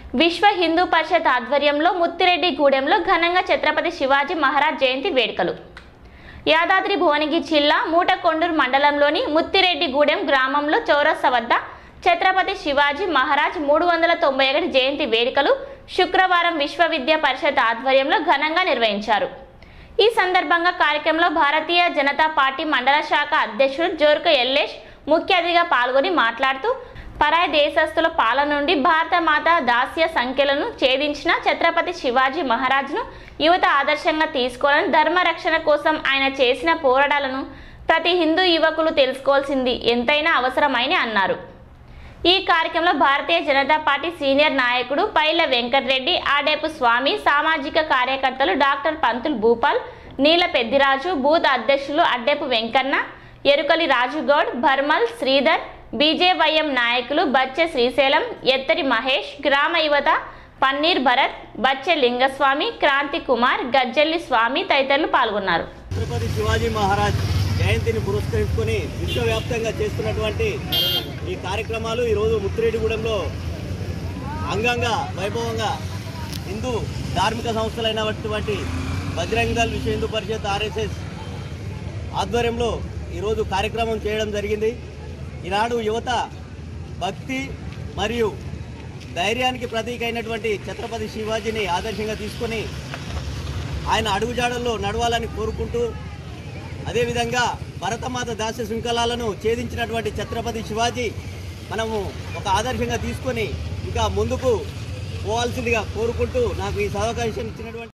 విశ్వ హిందూ పరిషత్ ఆధ్వర్యంలో ముత్తిరెడ్డి గూడెంలో ఘనంగా ఛత్రపతి శివాజీ మహారాజ్ జయంతి వేడుకలు యాదాద్రి భువనగిరి జిల్లా మూటకొండూరు మండలంలోని ముత్తిరెడ్డిగూడెం గ్రామంలో చౌరస్తా వద్ద ఛత్రపతి శివాజీ మహారాజ్ మూడు వందల తొంభై ఒకటి జయంతి వేడుకలు శుక్రవారం విశ్వ విద్యా పరిషత్ ఆధ్వర్యంలో ఘనంగా నిర్వహించారు ఈ సందర్భంగా కార్యక్రమంలో భారతీయ జనతా పార్టీ మండల శాఖ అధ్యక్షుడు జోర్క ఎల్లేష్ ముఖ్య అతిథిగా పాల్గొని మాట్లాడుతూ పరాయి దేశస్తుల పాలన నుండి భారత మాత దాస్య సంఖ్యలను ఛేదించిన ఛత్రపతి శివాజీ మహారాజ్ను యువత ఆదర్శంగా తీసుకోవాలని ధర్మ రక్షణ కోసం ఆయన చేసిన పోరాటాలను ప్రతి హిందూ యువకులు తెలుసుకోవాల్సింది ఎంతైనా అవసరమని అన్నారు ఈ కార్యక్రమంలో భారతీయ జనతా పార్టీ సీనియర్ నాయకుడు పైల వెంకటరెడ్డి ఆడేపు స్వామి సామాజిక కార్యకర్తలు డాక్టర్ పంతులు భూపాల్ నీల పెద్దిరాజు బూత్ అధ్యక్షులు అడ్డేపు వెంకన్న ఎరుకలి రాజుగౌడ్ భర్మల్ శ్రీధర్ బీజేవైఎం నాయకులు బచ్చె శ్రీశైలం ఎత్తరి మహేష్ గ్రామ యువత పన్నీర్ భరత్ బచ్చె లింగస్వామి క్రాంతి కుమార్ గజ్జల్లి స్వామి తదితరులు పాల్గొన్నారు ఛత్రపతి శివాజీ మహారాజ్ జయంతిని పురస్కరించుకొని విశ్వవ్యాప్తంగా చేస్తున్నటువంటి ఈ కార్యక్రమాలు ఈరోజు ముత్తిరెడ్డిగూడెంలో అంగంగా వైభవంగా హిందూ ధార్మిక సంస్థలైనటువంటి బజరంగ్ దళ్ విశ్వ హిందూ పరిషత్ ఆర్ఎస్ఎస్ ఆధ్వర్యంలో ఈరోజు కార్యక్రమం చేయడం జరిగింది ఈనాడు యువత భక్తి మరియు ధైర్యానికి ప్రతీక అయినటువంటి ఛత్రపతి శివాజీని ఆదర్శంగా తీసుకొని ఆయన అడుగుజాడల్లో నడవాలని కోరుకుంటూ అదేవిధంగా భరతమాత దాస్య శృంఖలాలను ఛేదించినటువంటి ఛత్రపతి శివాజీ మనము ఒక ఆదర్శంగా తీసుకొని ఇంకా ముందుకు పోవాల్సిందిగా కోరుకుంటూ నాకు ఈ సదవకాశం ఇచ్చినటువంటి